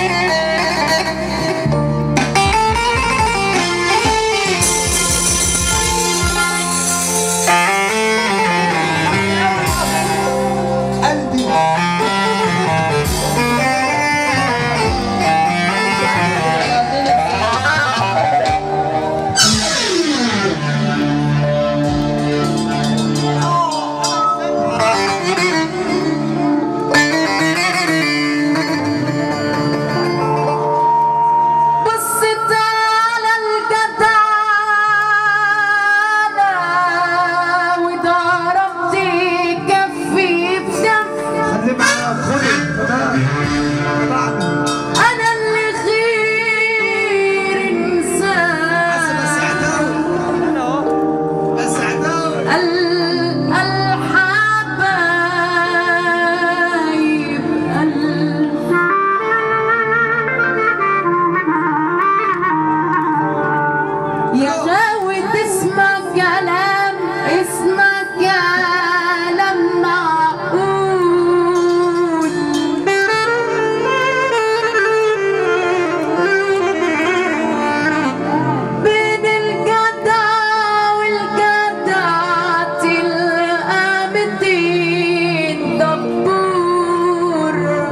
قلبي بصت على الجدعنة وضربت كفي بكف خلي معايا خدي بعد أنا اللي خير بس إنسان اعترف بس اعترف ال- الحبايب ال- يا غاوي تسمع كلام اسمع كلام معقول بين الجدع والجدع القامتين دبور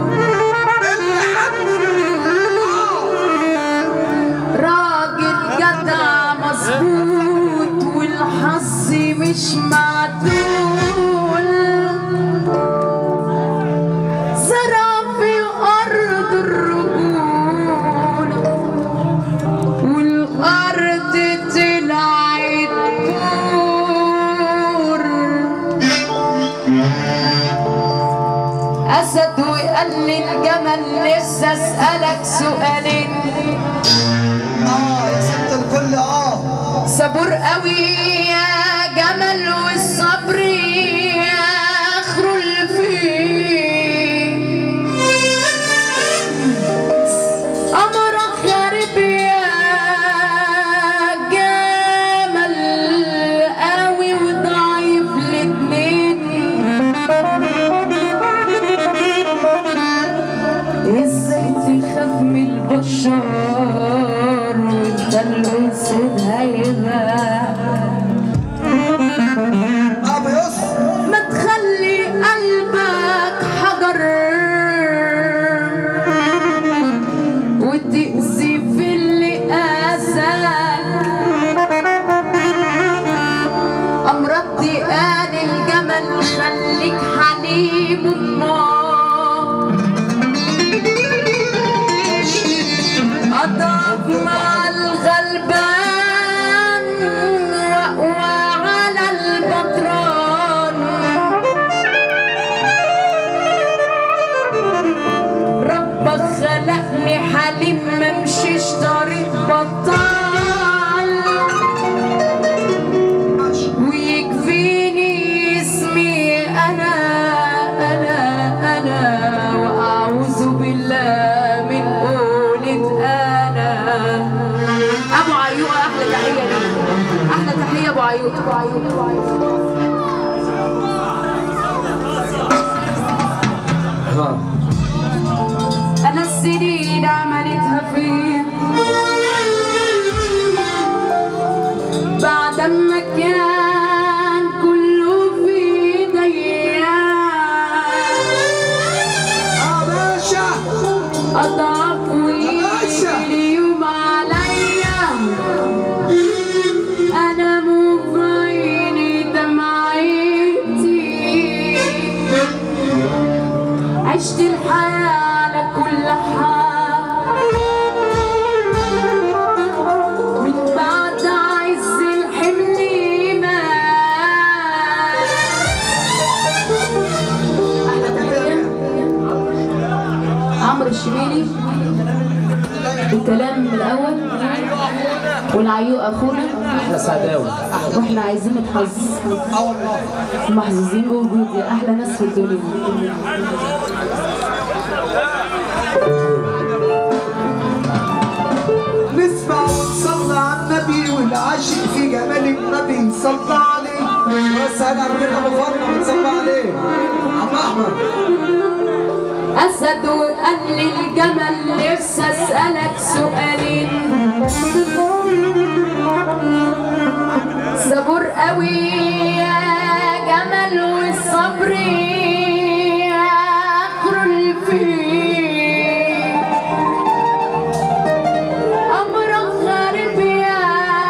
راجل جدع مظبوط والحظ مش معدول زرع في أرض الرجولة والأرض طلعت بور أسد وقال لي الجمل لسه أسألك سؤالين اه يا ست الكل اه صبور قوي يا جمل والصبر اخره اللي فيه امرك غريب يا جمل قوي وضعيف الاتنين ازاي تخاف من البشر وانت الاسد هيبقى اه بيص ما تخلي قلبك حجر وتأذي في اللي قاساك أمرض قال الجمل خليك حليم النار أضعف مع الغلبان وعلى البطران ربك خلقني حليم ممشيش طريق بطال ويكفيني اسمي انا انا انا واعوذ بالله من قولة انا ابو عيوق احلى تحيه ليك احلى تحيه ابو عيوق ابو عيوق ابو عيوق انا السنين عملتها فيا بعد ما كان كله في ايديا اه باشا اضعف باشا. واليوم عليا انا مو في عيني دمعتي عشت الحياة على كل حال من بعد عز الحمل مات أحلى تحية عمرو الشبيلي الكلام من الأول والعيوق أخونا احلى سعداوي واحنا عايزين نتحظ اه والله محظوظين بوجود يا احلى ناس في الدنيا نسمع ونصلي على النبي والعاشق في جمال النبي صلى عليه وسلام كده ابو فاطمه بتصلي عليه عم احمد اسد وقال الجمل لسه اسألك سؤالين صبور قوي يا جمل والصبر اخر الفيل امرك غريب يا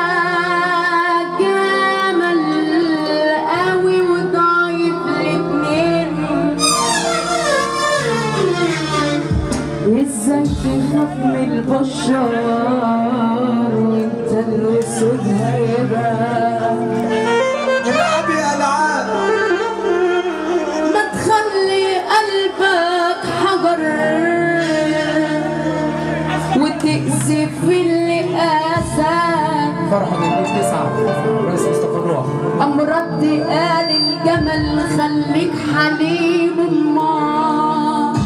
جمل قوي وضعيف الاتنين ازاي تخاف من البشر وانت الاسود هيبقى العب يا العاب ما تخلي قلبك حجر وتأذي في اللي قاساك فرحة اتنين تسعة رئيس مصطفى الروح أم رد قال الجمل خليك حليم أمال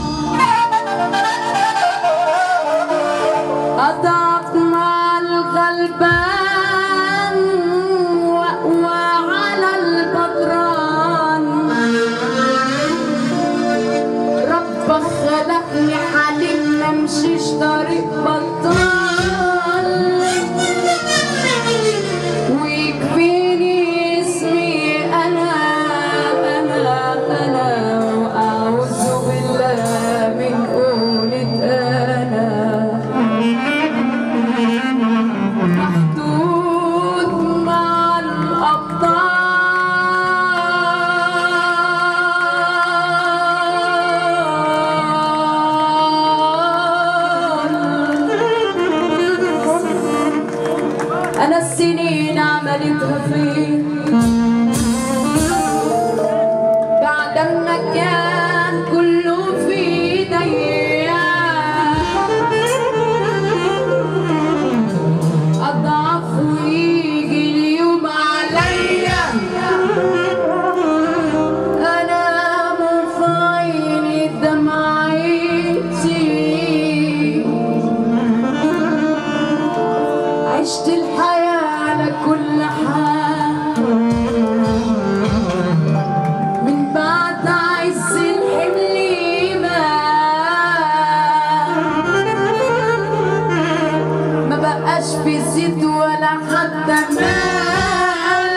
أضعف مع الغلبان وأقوى على البطران ربك خلقني حليم ممشيش طريق بطال ويكفيني اسمي انا انا انا واعوذ بالله من قولة انا محدود مع الابطال انا السنين عملتها فيه بعد ما كان كله في ايديا اضعف ويجي اليوم عليا انا في عيني دمعتي عشت الحياة على كل حال من بعد عز الحمل ما ما بقاش في زيت ولا حتى مال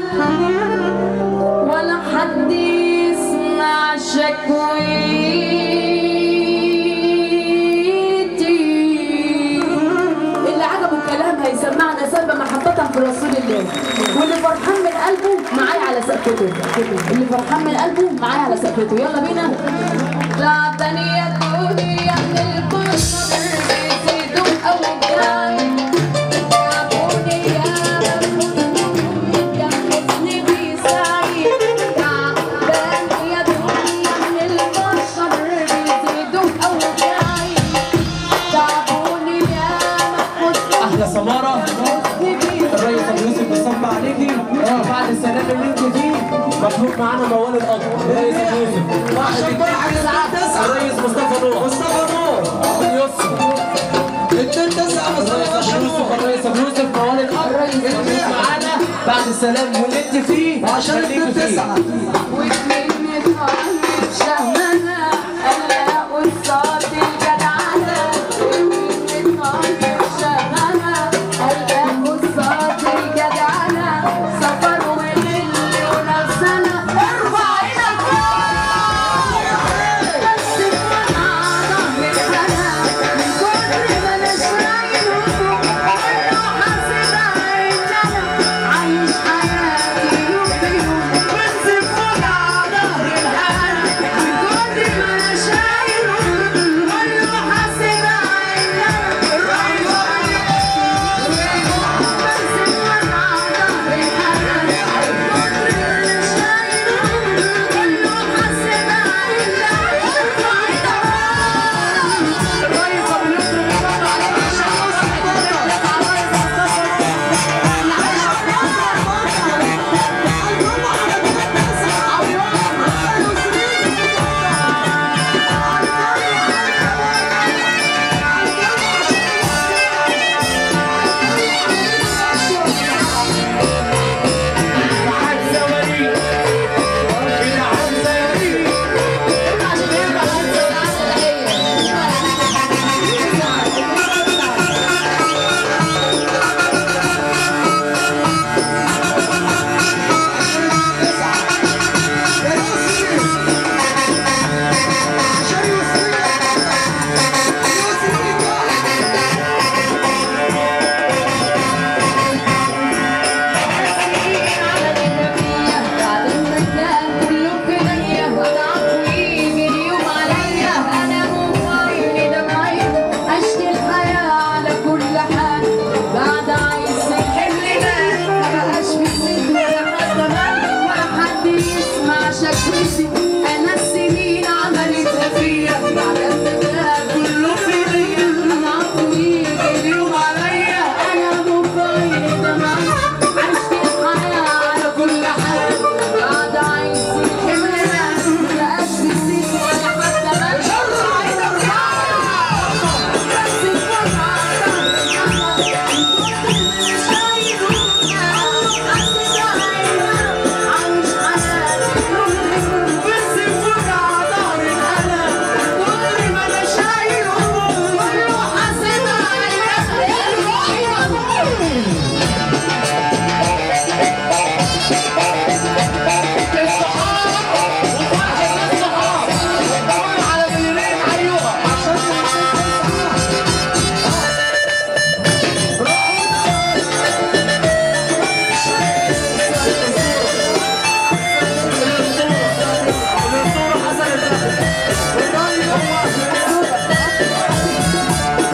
ولا حد يسمع شكويتي اللي عجبه الكلام هيسمعنا سبب محبة في رسول الله واللي فرحان من قلبه معايا على سقفته اللي فرحان من قلبه معايا على سقفته يلا بينا لعبتني يا دنيا من البشر بيزيدوا أوجاعي تعبوني يا يا حزني بيساعي تعباني يا دنيا من البشر بيزيدوا أوجاعي تعبوني يا محزني احلى سمارة بيساعي الرئيس ابو يوسف بيصب عليكي بعد السلام اللي انت فيه مطلوب معانا موال القطر الرئيس ابو يوسف عشان فرحة الساعة 9 الرئيس مصطفى نور مصطفى نور ابو يوسف اتنين تسعة الرئيس مصطفى ابو يوسف نور الرئيس ابو يوسف موال القطر مطلوب معانا بعد السلام واللي انت فيه عشان خليكي اتنين فيه. تسعة